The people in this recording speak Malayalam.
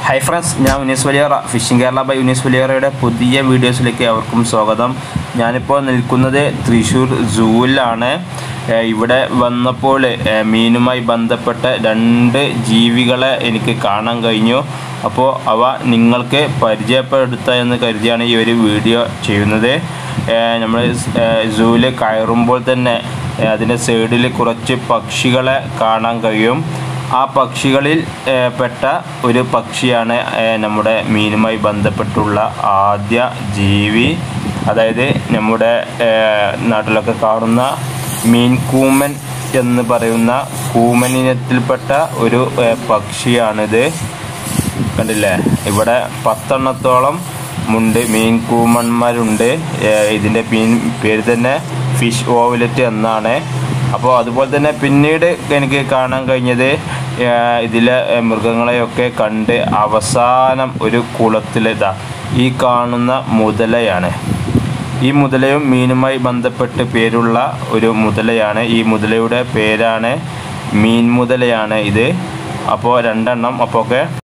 ഹായ് ഫ്രണ്ട്സ് ഞാൻ ഉനീസ് വലിയറ ഫിഷിംഗ് കേരള ബൈ ഉനീസ് വലിയറയുടെ പുതിയ വീഡിയോസിലേക്ക് അവർക്കും സ്വാഗതം ഞാനിപ്പോൾ നിൽക്കുന്നത് തൃശ്ശൂർ സൂവിലാണ് ഏഹ് ഇവിടെ വന്നപ്പോൾ ഏഹ് മീനുമായി ബന്ധപ്പെട്ട രണ്ട് ജീവികളെ എനിക്ക് കാണാൻ കഴിഞ്ഞു അപ്പോൾ അവ നിങ്ങൾക്ക് പരിചയപ്പെടുത്തുക എന്ന് കരുതിയാണ് ഈ ഒരു വീഡിയോ ചെയ്യുന്നത് നമ്മൾ സൂവിൽ കയറുമ്പോൾ തന്നെ ഏഹ് അതിൻ്റെ സൈഡിൽ കുറച്ച് പക്ഷികളെ കാണാൻ കഴിയും ആ പക്ഷികളിൽ ഏഹ്, പെട്ട ഒരു പക്ഷിയാണ് ഏഹ്, നമ്മുടെ മീനുമായി ബന്ധപ്പെട്ടുള്ള ആദ്യ ജീവി അതായത് നമ്മുടെ ഏഹ്, നാട്ടിലൊക്കെ കാണുന്ന മീൻ കൂമൻ എന്ന് പറയുന്ന കൂമനിനത്തിൽപ്പെട്ട ഒരു ഏഹ്, പക്ഷിയാണിത് കണ്ടില്ലേ ഇവിടെ പത്തെണ്ണത്തോളം ഉണ്ട് മീൻ കൂമന്മാരുണ്ട് ഏഹ് ഇതിൻ്റെ മീൻ പേര് തന്നെ ഫിഷ് ഓവലറ്റ് എന്നാണ് അപ്പോൾ അതുപോലെ തന്നെ പിന്നീട് എനിക്ക് കാണാൻ കഴിഞ്ഞത് ഏഹ് ഇതിലെ ഏഹ് മൃഗങ്ങളെയൊക്കെ കണ്ട് അവസാനം ഒരു കുളത്തിലിതാ ഈ കാണുന്ന മുതലയാണ് ഈ മുതലയും മീനുമായി ബന്ധപ്പെട്ട് പേരുള്ള ഒരു മുതലയാണ് ഈ മുതലയുടെ പേരാണ് മീൻ മുതലയാണ് ഇത് അപ്പോൾ രണ്ടെണ്ണം അപ്പോൾ ഒക്കെ